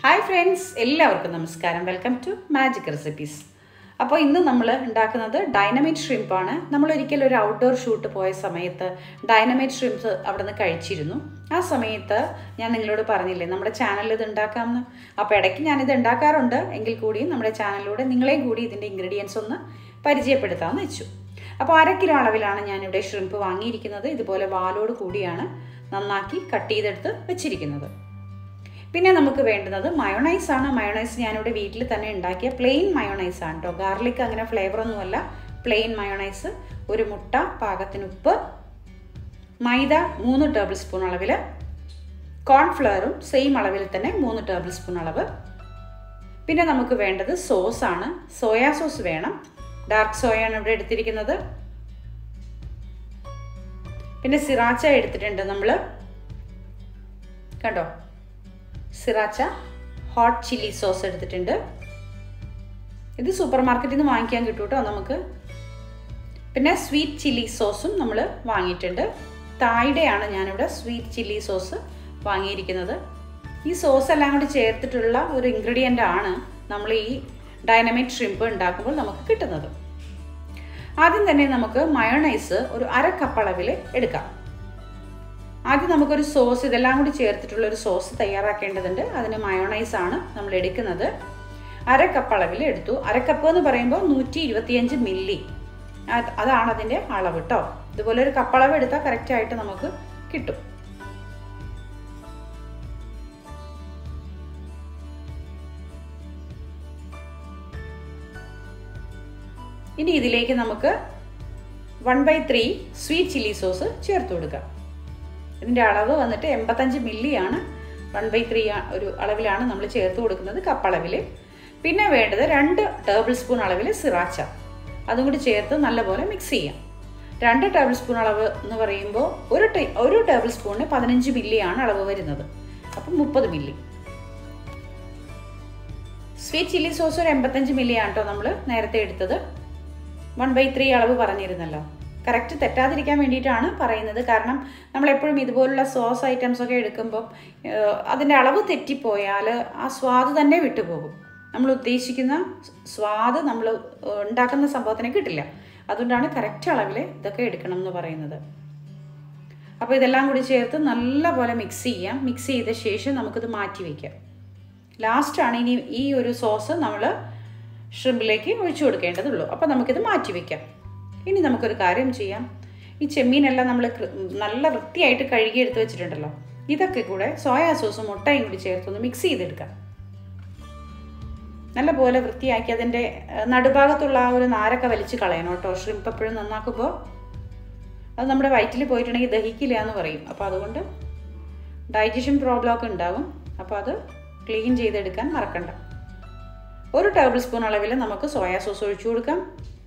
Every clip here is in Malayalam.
ഹായ് ഫ്രണ്ട്സ് എല്ലാവർക്കും നമസ്കാരം വെൽക്കം ടു മാജിക് റെസിപ്പീസ് അപ്പോൾ ഇന്ന് നമ്മൾ ഉണ്ടാക്കുന്നത് ഡൈനമൈറ്റ് ഷ്രിമ്പാണ് നമ്മൾ ഒരിക്കലും ഒരു ഔട്ട്ഡോർ ഷൂട്ട് പോയ സമയത്ത് ഡൈനമൈറ്റ് ഷ്രിംപ്സ് അവിടെ നിന്ന് കഴിച്ചിരുന്നു ആ സമയത്ത് ഞാൻ നിങ്ങളോട് പറഞ്ഞില്ലേ നമ്മുടെ ചാനലിൽ ഇത് ഉണ്ടാക്കാമെന്ന് അപ്പോൾ ഇടയ്ക്ക് ഞാനിത് ഉണ്ടാക്കാറുണ്ട് എങ്കിൽ കൂടിയും നമ്മുടെ ചാനലിലൂടെ നിങ്ങളെയും കൂടി ഇതിൻ്റെ ഇൻഗ്രീഡിയൻസ് ഒന്ന് പരിചയപ്പെടുത്താമെന്ന് വെച്ചു അപ്പോൾ അര കിലോ അളവിലാണ് ഞാനിവിടെ ഷ്രിംപ് വാങ്ങിയിരിക്കുന്നത് ഇതുപോലെ വാലോട് കൂടിയാണ് നന്നാക്കി കട്ട് ചെയ്തെടുത്ത് വെച്ചിരിക്കുന്നത് പിന്നെ നമുക്ക് വേണ്ടുന്നത് മയോണൈസ് ആണ് മയോണൈസ് ഞാനിവിടെ വീട്ടിൽ തന്നെ ഉണ്ടാക്കിയ പ്ലെയിൻ മയോണൈസ് ആണ് കേട്ടോ ഗാർലിക് അങ്ങനെ ഫ്ലേവർ ഒന്നുമല്ല പ്ലെയിൻ മയോണൈസ് ഒരു മുട്ട പാകത്തിന് ഉപ്പ് മൈദ മൂന്ന് ടേബിൾ സ്പൂൺ അളവിൽ കോൺഫ്ലവറും സെയിം അളവിൽ തന്നെ മൂന്ന് ടേബിൾ സ്പൂൺ അളവ് പിന്നെ നമുക്ക് വേണ്ടത് സോസ് ആണ് സോയാ സോസ് വേണം ഡാർക്ക് സോയാണ് ഇവിടെ എടുത്തിരിക്കുന്നത് പിന്നെ സിറാച്ച എടുത്തിട്ടുണ്ട് നമ്മൾ കണ്ടോ സിറാച്ച ഹോട്ട് ചില്ലി സോസ് എടുത്തിട്ടുണ്ട് ഇത് സൂപ്പർ മാർക്കറ്റിൽ നിന്ന് വാങ്ങിക്കാൻ കിട്ടും കേട്ടോ നമുക്ക് പിന്നെ സ്വീറ്റ് ചില്ലി സോസും നമ്മൾ വാങ്ങിയിട്ടുണ്ട് തായ്ഡയാണ് ഞാനിവിടെ സ്വീറ്റ് ചില്ലി സോസ് വാങ്ങിയിരിക്കുന്നത് ഈ സോസ് എല്ലാം കൂടി ചേർത്തിട്ടുള്ള ഒരു ഇൻഗ്രീഡിയൻ്റ് ആണ് നമ്മൾ ഈ ഡൈനമിക് ഷ്രിംപ് ഉണ്ടാക്കുമ്പോൾ നമുക്ക് കിട്ടുന്നത് ആദ്യം തന്നെ നമുക്ക് മയോണൈസ് ഒരു അര കപ്പ് അളവിൽ എടുക്കാം ആദ്യം നമുക്കൊരു സോസ് ഇതെല്ലാം കൂടി ചേർത്തിട്ടുള്ള ഒരു സോസ് തയ്യാറാക്കേണ്ടതുണ്ട് അതിന് മയോണൈസ് ആണ് നമ്മൾ എടുക്കുന്നത് അര കപ്പ് അളവിൽ എടുത്തു അര കപ്പ് എന്ന് പറയുമ്പോൾ നൂറ്റി ഇരുപത്തിയഞ്ച് മില്ലി അതാണ് അതിൻ്റെ അളവ് കേട്ടോ ഇതുപോലെ ഒരു കപ്പളവ് എടുത്താൽ കറക്റ്റായിട്ട് നമുക്ക് കിട്ടും ഇനി ഇതിലേക്ക് നമുക്ക് one by three sweet chilli sauce ചേർത്ത് കൊടുക്കാം ഇതിൻ്റെ അളവ് വന്നിട്ട് എൺപത്തഞ്ച് മില്ലിയാണ് വൺ ബൈ ത്രീ ഒരു അളവിലാണ് നമ്മൾ ചേർത്ത് കൊടുക്കുന്നത് കപ്പളവിൽ പിന്നെ വേണ്ടത് രണ്ട് ടേബിൾ സ്പൂൺ അളവിൽ സിറാച്ച അതും കൂടി ചേർത്ത് നല്ലപോലെ മിക്സ് ചെയ്യാം രണ്ട് ടേബിൾ സ്പൂൺ അളവ് എന്ന് പറയുമ്പോൾ ഒരു ടേ ഒരു ടേബിൾ സ്പൂണിന് പതിനഞ്ച് മില്ലിയാണ് അളവ് വരുന്നത് അപ്പം മുപ്പത് മില്ലി സ്വീറ്റ് ചില്ലി സോസ് ഒരു എൺപത്തഞ്ച് മില്ലിയാണ് കേട്ടോ നമ്മൾ നേരത്തെ എടുത്തത് വൺ ബൈ ത്രീ അളവ് പറഞ്ഞിരുന്നല്ലോ കറക്റ്റ് തെറ്റാതിരിക്കാൻ വേണ്ടിയിട്ടാണ് പറയുന്നത് കാരണം നമ്മൾ എപ്പോഴും ഇതുപോലുള്ള സോസ് ഐറ്റംസ് ഒക്കെ എടുക്കുമ്പോൾ അതിൻ്റെ അളവ് തെറ്റിപ്പോയാൽ ആ സ്വാദ് തന്നെ വിട്ടുപോകും നമ്മൾ ഉദ്ദേശിക്കുന്ന സ്വാദ് നമ്മൾ ഉണ്ടാക്കുന്ന സംഭവത്തിന് കിട്ടില്ല അതുകൊണ്ടാണ് കറക്റ്റ് അളവിൽ ഇതൊക്കെ എടുക്കണം എന്ന് പറയുന്നത് അപ്പോൾ ഇതെല്ലാം കൂടി ചേർത്ത് നല്ലപോലെ മിക്സ് ചെയ്യാം മിക്സ് ചെയ്ത ശേഷം നമുക്കിത് മാറ്റി വയ്ക്കാം ലാസ്റ്റാണ് ഇനി ഈ ഒരു സോസ് നമ്മൾ ഷ്രിമ്പിലേക്ക് ഒഴിച്ചു കൊടുക്കേണ്ടതുള്ളൂ അപ്പോൾ നമുക്കിത് മാറ്റി വയ്ക്കാം ഇനി നമുക്കൊരു കാര്യം ചെയ്യാം ഈ ചെമ്മീനെല്ലാം നമ്മൾ നല്ല വൃത്തിയായിട്ട് കഴുകി എടുത്ത് വെച്ചിട്ടുണ്ടല്ലോ ഇതൊക്കെ കൂടെ സോയാ സോസും മുട്ടയും കൂടി ചേർത്തൊന്ന് മിക്സ് ചെയ്തെടുക്കാം നല്ലപോലെ വൃത്തിയാക്കി അതിൻ്റെ നടുഭാഗത്തുള്ള ആ ഒരു നാരൊക്കെ വലിച്ച് കളയണം കേട്ടോ ഷ്രിംപ് എപ്പോഴും നന്നാക്കുമ്പോൾ അത് നമ്മുടെ വയറ്റിൽ പോയിട്ടുണ്ടെങ്കിൽ ദഹിക്കില്ല എന്ന് പറയും അപ്പോൾ അതുകൊണ്ട് ഡൈജഷൻ പ്രോബ്ലം ഒക്കെ ഉണ്ടാകും അപ്പോൾ അത് ക്ലീൻ ചെയ്തെടുക്കാൻ മറക്കണ്ട ഒരു ടേബിൾ സ്പൂൺ അളവിൽ നമുക്ക് സോയാ സോസ് ഒഴിച്ചു കൊടുക്കാം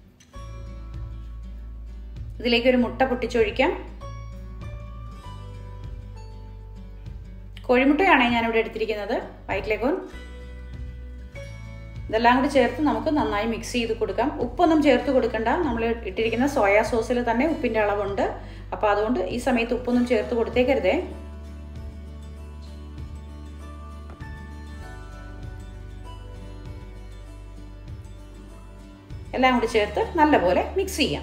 ഇതിലേക്ക് ഒരു മുട്ട പൊട്ടിച്ചൊഴിക്കാം കോഴിമുട്ടയാണ് ഞാനിവിടെ എടുത്തിരിക്കുന്നത് വൈറ്റ് ലെഗോൺ ഇതെല്ലാം കൂടി ചേർത്ത് നമുക്ക് നന്നായി മിക്സ് ചെയ്ത് കൊടുക്കാം ഉപ്പൊന്നും ചേർത്ത് കൊടുക്കണ്ട നമ്മൾ ഇട്ടിരിക്കുന്ന സോയാ സോസിൽ തന്നെ ഉപ്പിൻ്റെ അളവുണ്ട് അപ്പോൾ അതുകൊണ്ട് ഈ സമയത്ത് ഉപ്പൊന്നും ചേർത്ത് കൊടുത്തേക്കരുതേ എല്ലാം കൂടി ചേർത്ത് നല്ലപോലെ മിക്സ് ചെയ്യാം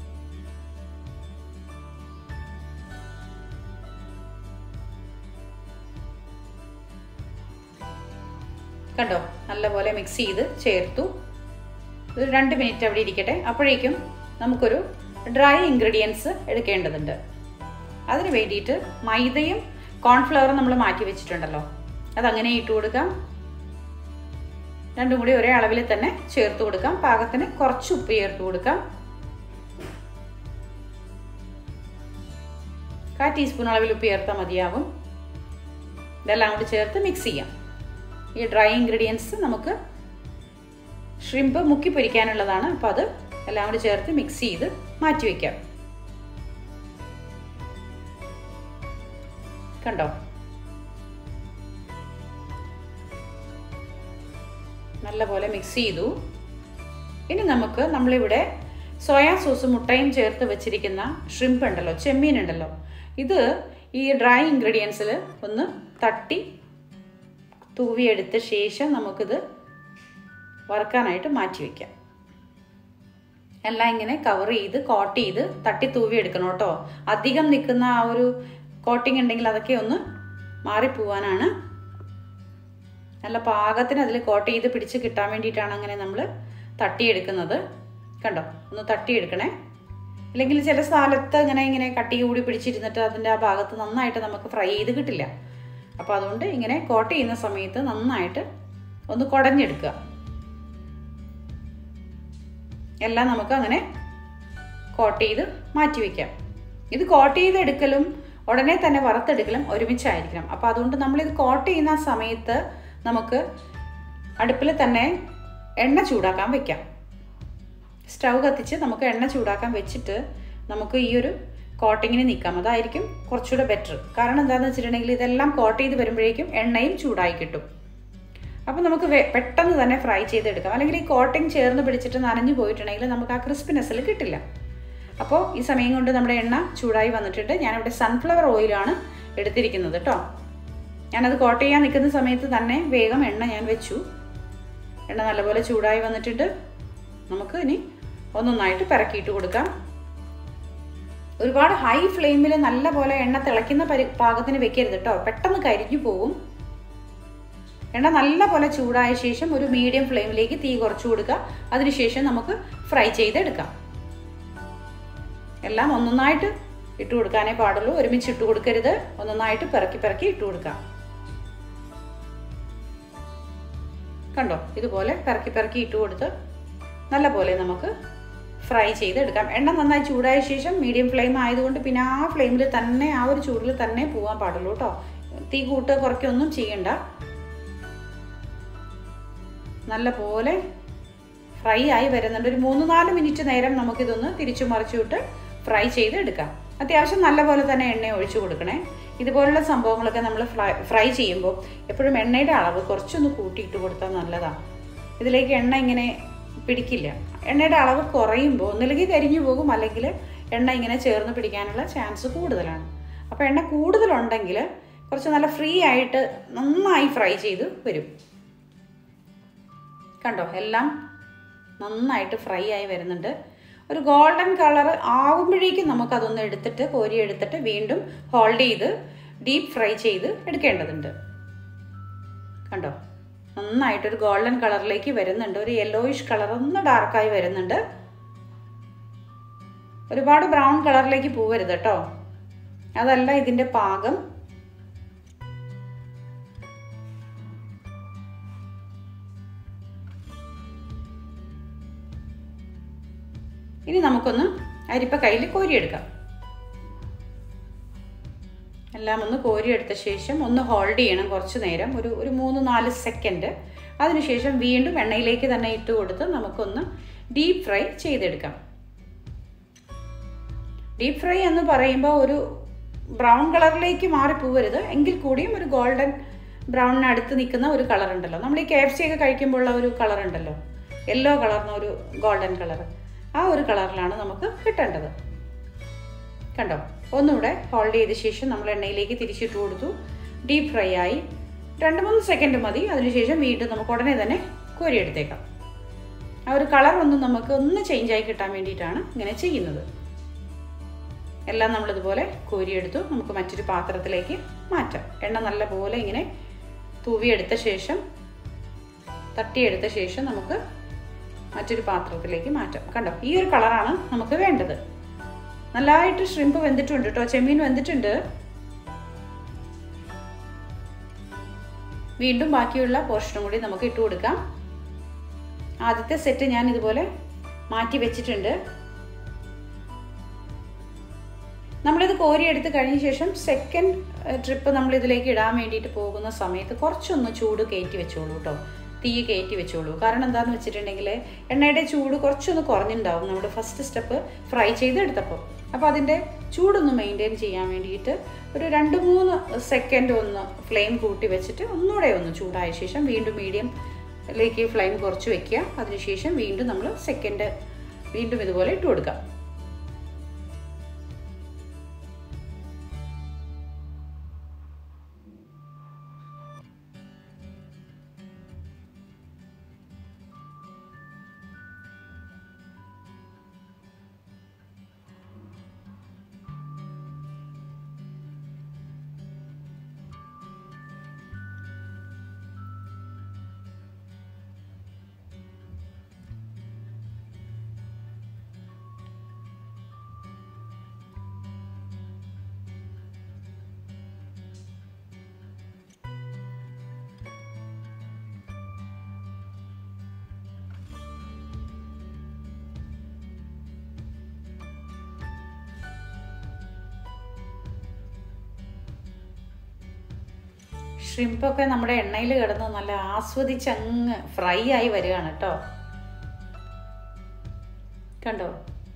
കണ്ടോ നല്ലപോലെ മിക്സ് ചെയ്ത് ചേർത്തു ഒരു രണ്ട് മിനിറ്റ് അവിടെ ഇരിക്കട്ടെ അപ്പോഴേക്കും നമുക്കൊരു ഡ്രൈ ഇൻഗ്രീഡിയൻസ് എടുക്കേണ്ടതുണ്ട് അതിന് വേണ്ടിയിട്ട് മൈദയും കോൺഫ്ലവറും നമ്മൾ മാറ്റി വെച്ചിട്ടുണ്ടല്ലോ അതങ്ങനെ ഇട്ട് കൊടുക്കാം രണ്ടും കൂടി ഒരേ അളവിൽ തന്നെ ചേർത്ത് കൊടുക്കാം പാകത്തിന് കുറച്ച് ഉപ്പ് ചേർത്ത് കൊടുക്കാം കാ ടീസ്പൂൺ അളവിൽ ഉപ്പ് ചേർത്താൽ മതിയാവും ഇതെല്ലാം കൂടി ചേർത്ത് മിക്സ് ചെയ്യാം ഈ ഡ്രൈ ഇൻഗ്രീഡിയൻസ് നമുക്ക് ഷ്രിമ്പ് മുക്കി പൊരിക്കാനുള്ളതാണ് അപ്പോൾ അത് എല്ലാം കൂടി ചേർത്ത് മിക്സ് ചെയ്ത് മാറ്റി വയ്ക്കാം കണ്ടോ നല്ലപോലെ മിക്സ് ചെയ്തു ഇനി നമുക്ക് നമ്മളിവിടെ സോയാ സോസും മുട്ടയും ചേർത്ത് വെച്ചിരിക്കുന്ന ഷ്രിംപ് ഉണ്ടല്ലോ ചെമ്മീൻ ഉണ്ടല്ലോ ഇത് ഈ ഡ്രൈ ഇൻഗ്രീഡിയൻസിൽ ഒന്ന് തട്ടി തൂവിയെടുത്ത ശേഷം നമുക്കിത് വറുക്കാനായിട്ട് മാറ്റി വയ്ക്കാം എല്ലാം ഇങ്ങനെ കവർ ചെയ്ത് കോട്ട് ചെയ്ത് തട്ടി തൂവി എടുക്കണം കേട്ടോ അധികം നിൽക്കുന്ന ആ ഒരു കോട്ടിങ് ഉണ്ടെങ്കിൽ അതൊക്കെ ഒന്ന് മാറിപ്പോവാനാണ് നല്ല പാകത്തിന് അതിൽ കോട്ട് ചെയ്ത് പിടിച്ച് കിട്ടാൻ വേണ്ടിയിട്ടാണ് അങ്ങനെ നമ്മൾ തട്ടിയെടുക്കുന്നത് കണ്ടോ ഒന്ന് തട്ടിയെടുക്കണേ അല്ലെങ്കിൽ ചില സ്ഥലത്ത് ഇങ്ങനെ ഇങ്ങനെ കട്ടി കൂടി പിടിച്ചിരുന്നിട്ട് അതിൻ്റെ ആ ഭാഗത്ത് നന്നായിട്ട് നമുക്ക് ഫ്രൈ ചെയ്ത് കിട്ടില്ല അപ്പോൾ അതുകൊണ്ട് ഇങ്ങനെ കോട്ട് ചെയ്യുന്ന സമയത്ത് നന്നായിട്ട് ഒന്ന് കുടഞ്ഞെടുക്കുക എല്ലാം നമുക്ക് അങ്ങനെ കോട്ട് ചെയ്ത് മാറ്റി വയ്ക്കാം ഇത് കോട്ട് ചെയ്തെടുക്കലും ഉടനെ തന്നെ വറുത്തെടുക്കലും ഒരുമിച്ചായിരിക്കണം അപ്പോൾ അതുകൊണ്ട് നമ്മളിത് കോട്ട് ചെയ്യുന്ന സമയത്ത് നമുക്ക് അടുപ്പിൽ തന്നെ എണ്ണ ചൂടാക്കാൻ വെക്കാം സ്റ്റൗ കത്തിച്ച് നമുക്ക് എണ്ണ ചൂടാക്കാൻ വെച്ചിട്ട് നമുക്ക് ഈ ഒരു കോട്ടിങ്ങിന് നിൽക്കാം അതായിരിക്കും കുറച്ചുകൂടെ ബെറ്റർ കാരണം എന്താണെന്ന് വെച്ചിട്ടുണ്ടെങ്കിൽ ഇതെല്ലാം കോട്ട് ചെയ്ത് വരുമ്പോഴേക്കും എണ്ണയും ചൂടായി കിട്ടും അപ്പോൾ നമുക്ക് പെട്ടെന്ന് തന്നെ ഫ്രൈ ചെയ്തെടുക്കാം അല്ലെങ്കിൽ ഈ കോട്ടിങ് ചേർന്ന് പിടിച്ചിട്ട് നനഞ്ഞു പോയിട്ടുണ്ടെങ്കിൽ നമുക്ക് ആ ക്രിസ്പിനെസ്സിൽ കിട്ടില്ല അപ്പോൾ ഈ സമയം കൊണ്ട് നമ്മുടെ എണ്ണ ചൂടായി വന്നിട്ടുണ്ട് ഞാനിവിടെ സൺഫ്ലവർ ഓയിലാണ് എടുത്തിരിക്കുന്നത് കേട്ടോ ഞാനത് കോട്ട് ചെയ്യാൻ നിൽക്കുന്ന സമയത്ത് തന്നെ വേഗം എണ്ണ ഞാൻ വെച്ചു എണ്ണ നല്ലപോലെ ചൂടായി വന്നിട്ടുണ്ട് നമുക്ക് ഇനി ഒന്നൊന്നായിട്ട് പിറക്കിയിട്ട് കൊടുക്കാം ഒരുപാട് ഹൈ ഫ്ലെയിമിൽ നല്ല പോലെ എണ്ണ തിളയ്ക്കുന്ന പരി പാകത്തിന് വെക്കരുത് കേട്ടോ പെട്ടെന്ന് കരിഞ്ഞു പോകും എണ്ണ നല്ല പോലെ ചൂടായ ശേഷം ഒരു മീഡിയം ഫ്ലെയിമിലേക്ക് തീ കുറച്ച് കൊടുക്കുക അതിനുശേഷം നമുക്ക് ഫ്രൈ ചെയ്തെടുക്കാം എല്ലാം ഒന്നൊന്നായിട്ട് ഇട്ട് കൊടുക്കാനേ പാടുള്ളൂ ഒരുമിച്ച് ഇട്ട് കൊടുക്കരുത് ഒന്നൊന്നായിട്ട് പിറക്കി പിറക്കി ഇട്ട് കൊടുക്കാം കണ്ടോ ഇതുപോലെ പിറക്കി പിറക്കി ഇട്ട് കൊടുത്ത് നല്ല പോലെ നമുക്ക് ഫ്രൈ ചെയ്തെടുക്കാം എണ്ണ നന്നായി ചൂടായ ശേഷം മീഡിയം ഫ്ലെയിം ആയതുകൊണ്ട് പിന്നെ ആ ഫ്ലെയിമിൽ തന്നെ ആ ഒരു ചൂടിൽ തന്നെ പോകാൻ പാടുള്ളൂ കേട്ടോ തീ കൂട്ട് കുറയ്ക്കൊന്നും ചെയ്യണ്ട നല്ല പോലെ ഫ്രൈ ആയി വരുന്നുണ്ട് ഒരു മൂന്ന് നാല് മിനിറ്റ് നേരം നമുക്കിതൊന്ന് തിരിച്ചു മറിച്ചുവിട്ട് ഫ്രൈ ചെയ്ത് എടുക്കാം അത്യാവശ്യം നല്ല പോലെ തന്നെ എണ്ണ ഒഴിച്ചു കൊടുക്കണേ ഇതുപോലുള്ള സംഭവങ്ങളൊക്കെ നമ്മൾ ഫ്രൈ ഫ്രൈ ചെയ്യുമ്പോൾ എപ്പോഴും എണ്ണയുടെ അളവ് കുറച്ചൊന്ന് കൂട്ടിയിട്ട് കൊടുത്താൽ നല്ലതാണ് ഇതിലേക്ക് എണ്ണ ഇങ്ങനെ പിടിക്കില്ല എണ്ണയുടെ അളവ് കുറയുമ്പോൾ ഒന്നില്ലെങ്കിൽ കരിഞ്ഞു പോകും അല്ലെങ്കിൽ എണ്ണ ഇങ്ങനെ ചേർന്ന് പിടിക്കാനുള്ള ചാൻസ് കൂടുതലാണ് അപ്പോൾ എണ്ണ കൂടുതലുണ്ടെങ്കിൽ കുറച്ച് നല്ല ഫ്രീ ആയിട്ട് നന്നായി ഫ്രൈ ചെയ്ത് വരും കണ്ടോ എല്ലാം നന്നായിട്ട് ഫ്രൈ ആയി വരുന്നുണ്ട് ഒരു ഗോൾഡൻ കളർ ആവുമ്പോഴേക്കും നമുക്കതൊന്ന് എടുത്തിട്ട് കോരി എടുത്തിട്ട് വീണ്ടും ഹോൾഡ് ചെയ്ത് ഡീപ്പ് ഫ്രൈ ചെയ്ത് എടുക്കേണ്ടതുണ്ട് കണ്ടോ നന്നായിട്ടൊരു ഗോൾഡൻ കളറിലേക്ക് വരുന്നുണ്ട് ഒരു യെല്ലോയിഷ് കളർ ഒന്ന് ഡാർക്കായി വരുന്നുണ്ട് ഒരുപാട് ബ്രൗൺ കളറിലേക്ക് പോവരുത് കേട്ടോ അതല്ല ഇതിൻ്റെ പാകം ഇനി നമുക്കൊന്ന് അരിപ്പ കയ്യിൽ കോരിയെടുക്കാം എല്ലാം ഒന്ന് കോരിയെടുത്ത ശേഷം ഒന്ന് ഹോൾഡ് ചെയ്യണം കുറച്ച് നേരം ഒരു ഒരു മൂന്ന് നാല് സെക്കൻഡ് അതിനുശേഷം വീണ്ടും എണ്ണയിലേക്ക് തന്നെ ഇട്ട് കൊടുത്ത് നമുക്കൊന്ന് ഡീപ്പ് ഫ്രൈ ചെയ്തെടുക്കാം ഡീപ്പ് ഫ്രൈ എന്ന് പറയുമ്പോൾ ഒരു ബ്രൗൺ കളറിലേക്ക് മാറിപ്പോവരുത് എങ്കിൽ കൂടിയും ഒരു ഗോൾഡൻ ബ്രൗണിന് അടുത്ത് നിൽക്കുന്ന ഒരു കളർ ഉണ്ടല്ലോ നമ്മൾ ഈ കെ എഫ് സി ഒക്കെ കഴിക്കുമ്പോഴുള്ള ഒരു കളർ ഉണ്ടല്ലോ യെല്ലോ കളറിന് ഒരു ഗോൾഡൻ കളർ ആ ഒരു കളറിലാണ് നമുക്ക് കിട്ടേണ്ടത് കണ്ടോ ഒന്നുകൂടെ ഹോൾഡ് ചെയ്ത ശേഷം നമ്മൾ എണ്ണയിലേക്ക് തിരിച്ചിട്ട് കൊടുത്തു ഡീപ്പ് ഫ്രൈ ആയി രണ്ട് മൂന്ന് സെക്കൻഡ് മതി അതിനുശേഷം വീണ്ടും നമുക്ക് ഉടനെ തന്നെ കോരിയെടുത്തേക്കാം ആ ഒരു കളർ ഒന്ന് നമുക്ക് ഒന്ന് ചേഞ്ച് ആയി കിട്ടാൻ വേണ്ടിയിട്ടാണ് ഇങ്ങനെ ചെയ്യുന്നത് എല്ലാം നമ്മളിതുപോലെ കോരിയെടുത്തു നമുക്ക് മറ്റൊരു പാത്രത്തിലേക്ക് മാറ്റാം എണ്ണ നല്ല പോലെ ഇങ്ങനെ തൂവിയെടുത്ത ശേഷം തട്ടിയെടുത്ത ശേഷം നമുക്ക് മറ്റൊരു പാത്രത്തിലേക്ക് മാറ്റാം കണ്ടോ ഈ ഒരു കളറാണ് നമുക്ക് വേണ്ടത് നല്ലതായിട്ട് ഷ്രിമ്പ് വെന്തിട്ടുണ്ട് കേട്ടോ ചെമ്മീൻ വെന്തിട്ടുണ്ട് വീണ്ടും ബാക്കിയുള്ള പോർഷനും കൂടി നമുക്ക് ഇട്ട് കൊടുക്കാം ആദ്യത്തെ സെറ്റ് ഞാൻ ഇതുപോലെ മാറ്റി വെച്ചിട്ടുണ്ട് നമ്മളിത് കോരിയെടുത്ത് കഴിഞ്ഞ ശേഷം സെക്കൻഡ് ട്രിപ്പ് നമ്മൾ ഇതിലേക്ക് ഇടാൻ വേണ്ടിയിട്ട് പോകുന്ന സമയത്ത് കുറച്ചൊന്ന് ചൂട് കയറ്റി വെച്ചോളൂ കേട്ടോ തീ കയറ്റി വെച്ചോളൂ കാരണം എന്താണെന്ന് വെച്ചിട്ടുണ്ടെങ്കിൽ എണ്ണയുടെ ചൂട് കുറച്ചൊന്ന് കുറഞ്ഞിട്ടുണ്ടാവും നമ്മുടെ ഫസ്റ്റ് സ്റ്റെപ്പ് ഫ്രൈ ചെയ്തെടുത്തപ്പോൾ അപ്പോൾ അതിൻ്റെ ചൂടൊന്ന് മെയിൻറ്റെയിൻ ചെയ്യാൻ വേണ്ടിയിട്ട് ഒരു രണ്ട് മൂന്ന് സെക്കൻഡ് ഒന്ന് ഫ്ലെയിം കൂട്ടി വെച്ചിട്ട് ഒന്നുകൂടെ ഒന്ന് ചൂടായ ശേഷം വീണ്ടും മീഡിയംലേക്ക് ഫ്ലെയിം കുറച്ച് വെക്കുക അതിനുശേഷം വീണ്ടും നമ്മൾ സെക്കൻഡ് വീണ്ടും ഇതുപോലെ ഇട്ട് കൊടുക്കാം ഷ്രിമ്പൊക്കെ നമ്മുടെ എണ്ണയിൽ കിടന്ന് നല്ല ആസ്വദിച്ച് അങ്ങ് ഫ്രൈ ആയി വരികയാണ് കേട്ടോ കണ്ടോ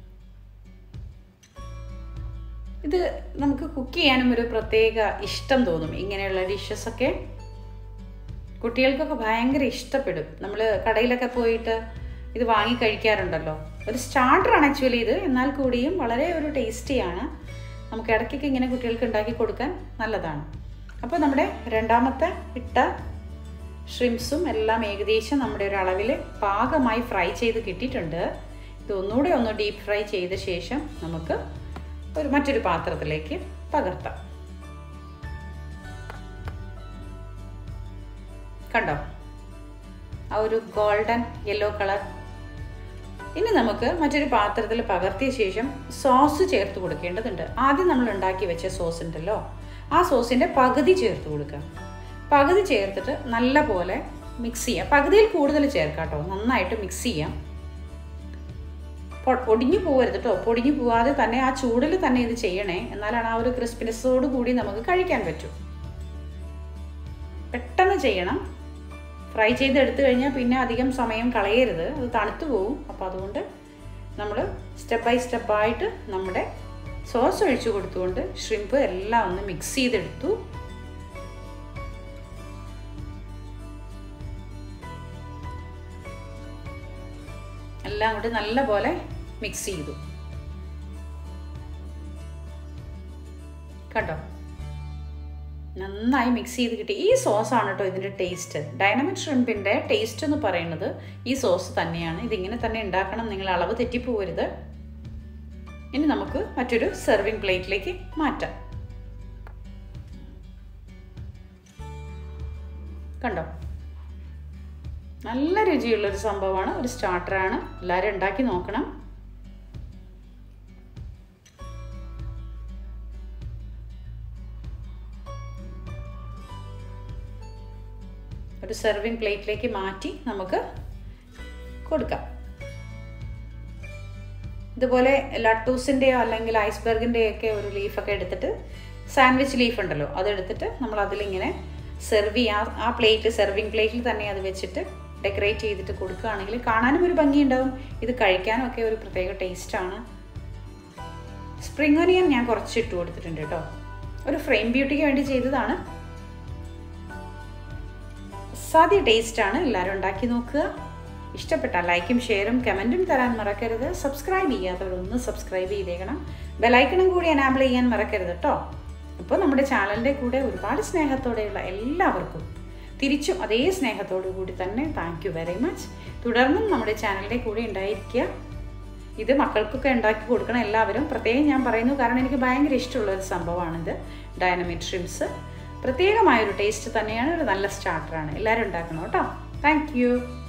ഇത് നമുക്ക് കുക്ക് ചെയ്യാനും ഒരു പ്രത്യേക ഇഷ്ടം തോന്നും ഇങ്ങനെയുള്ള ഡിഷസൊക്കെ കുട്ടികൾക്കൊക്കെ ഭയങ്കര ഇഷ്ടപ്പെടും നമ്മൾ കടയിലൊക്കെ പോയിട്ട് ഇത് വാങ്ങി കഴിക്കാറുണ്ടല്ലോ ഒരു സ്റ്റാർട്ടറാണ് ആക്ച്വലി ഇത് എന്നാൽ കൂടിയും വളരെ ഒരു ടേസ്റ്റിയാണ് നമുക്ക് ഇടയ്ക്കൊക്കെ ഇങ്ങനെ കുട്ടികൾക്ക് ഉണ്ടാക്കി കൊടുക്കാൻ നല്ലതാണ് അപ്പോൾ നമ്മുടെ രണ്ടാമത്തെ ഇട്ട ഷ്രിംസും എല്ലാം ഏകദേശം നമ്മുടെ ഒരു അളവിൽ പാകമായി ഫ്രൈ ചെയ്ത് കിട്ടിയിട്ടുണ്ട് ഇത് ഒന്നുകൂടെ ഒന്ന് ഡീപ്പ് ഫ്രൈ ചെയ്ത ശേഷം നമുക്ക് ഒരു മറ്റൊരു പാത്രത്തിലേക്ക് പകർത്താം കണ്ടോ ആ ഒരു ഗോൾഡൻ യെല്ലോ കളർ ഇനി നമുക്ക് മറ്റൊരു പാത്രത്തിൽ പകർത്തിയ ശേഷം സോസ് ചേർത്ത് കൊടുക്കേണ്ടതുണ്ട് ആദ്യം നമ്മൾ ഉണ്ടാക്കി വെച്ച സോസ് ഉണ്ടല്ലോ ആ സോസിൻ്റെ പകുതി ചേർത്ത് കൊടുക്കുക പകുതി ചേർത്തിട്ട് നല്ല പോലെ മിക്സ് ചെയ്യാം പകുതിയിൽ കൂടുതൽ ചേർക്കാം കേട്ടോ നന്നായിട്ട് മിക്സ് ചെയ്യാം പൊടിഞ്ഞു പോകരുത് കേട്ടോ പൊടിഞ്ഞു പോവാതെ തന്നെ ആ ചൂടിൽ തന്നെ ഇത് ചെയ്യണേ എന്നാലാണ് ആ ഒരു ക്രിസ്പിനെസ്സോട് കൂടി നമുക്ക് കഴിക്കാൻ പറ്റും പെട്ടെന്ന് ചെയ്യണം ഫ്രൈ ചെയ്ത് എടുത്തു കഴിഞ്ഞാൽ പിന്നെ അധികം സമയം കളയരുത് അത് തണുത്തു പോവും അപ്പോൾ അതുകൊണ്ട് നമ്മൾ സ്റ്റെപ്പ് ബൈ സ്റ്റെപ്പായിട്ട് നമ്മുടെ സോസ് ഒഴിച്ചു കൊടുത്തുകൊണ്ട് ഷ്രിമ്പ് എല്ലാം ഒന്ന് മിക്സ് ചെയ്തെടുത്തു എല്ലാം കൂടി നല്ല പോലെ മിക്സ് ചെയ്തു കണ്ടോ നന്നായി മിക്സ് ചെയ്ത് കിട്ടി ഈ സോസാണ് കേട്ടോ ഇതിൻ്റെ ടേസ്റ്റ് ഡൈനമിക് ഷ്രിമ്പിൻ്റെ ടേസ്റ്റ് എന്ന് പറയുന്നത് ഈ സോസ് തന്നെയാണ് ഇതിങ്ങനെ തന്നെ ഉണ്ടാക്കണം നിങ്ങൾ അളവ് തെറ്റിപ്പോകരുത് ഇനി നമുക്ക് മറ്റൊരു സെർവിങ് പ്ലേറ്റിലേക്ക് മാറ്റാം കണ്ടോ നല്ല രുചിയുള്ളൊരു സംഭവമാണ് ഒരു സ്റ്റാർട്ടറാണ് എല്ലാവരും ഉണ്ടാക്കി നോക്കണം ഒരു സെർവിങ് പ്ലേറ്റിലേക്ക് മാറ്റി നമുക്ക് കൊടുക്കാം ഇതുപോലെ ലട്ടൂസിൻ്റെയോ അല്ലെങ്കിൽ ഐസ്ബർഗിൻ്റെയോ ഒക്കെ ഒരു ലീഫൊക്കെ എടുത്തിട്ട് സാൻഡ്വിച്ച് ലീഫ് ഉണ്ടല്ലോ അതെടുത്തിട്ട് നമ്മൾ അതിലിങ്ങനെ സെർവ് ചെയ്യാം ആ പ്ലേറ്റ് സെർവിങ് പ്ലേറ്റിൽ തന്നെ അത് വെച്ചിട്ട് ഡെക്കറേറ്റ് ചെയ്തിട്ട് കൊടുക്കുകയാണെങ്കിൽ കാണാനും ഒരു ഭംഗിയുണ്ടാവും ഇത് കഴിക്കാനും ഒക്കെ ഒരു പ്രത്യേക ടേസ്റ്റാണ് സ്പ്രിംഗ് ഒനിയൻ ഞാൻ കുറച്ച് ഇട്ട് കൊടുത്തിട്ടുണ്ട് കേട്ടോ ഒരു ഫ്രെയിം ബ്യൂട്ടിക്ക് വേണ്ടി ചെയ്തതാണ് സാധ്യ ടേസ്റ്റാണ് എല്ലാവരും ഉണ്ടാക്കി നോക്കുക ഇഷ്ടപ്പെട്ടാൽ ലൈക്കും ഷെയറും കമൻറ്റും തരാൻ മറക്കരുത് സബ്സ്ക്രൈബ് ചെയ്യാത്തവരൊന്ന് സബ്സ്ക്രൈബ് ചെയ്തേക്കണം ബെലൈക്കണും കൂടി എനാബിൾ ചെയ്യാൻ മറക്കരുത് കേട്ടോ അപ്പോൾ നമ്മുടെ ചാനലിൻ്റെ കൂടെ ഒരുപാട് സ്നേഹത്തോടെയുള്ള എല്ലാവർക്കും തിരിച്ചും അതേ സ്നേഹത്തോടു കൂടി തന്നെ താങ്ക് യു വെരി മച്ച് തുടർന്നും നമ്മുടെ ചാനലിൻ്റെ കൂടെ ഉണ്ടായിരിക്കുക ഇത് മക്കൾക്കൊക്കെ ഉണ്ടാക്കി കൊടുക്കണം എല്ലാവരും പ്രത്യേകം ഞാൻ പറയുന്നു കാരണം എനിക്ക് ഭയങ്കര ഇഷ്ടമുള്ള ഒരു സംഭവമാണിത് ഡൈനമിക് ഷ്രിംസ് പ്രത്യേകമായൊരു ടേസ്റ്റ് തന്നെയാണ് ഒരു നല്ല സ്റ്റാർട്ടറാണ് എല്ലാവരും ഉണ്ടാക്കണം കേട്ടോ താങ്ക്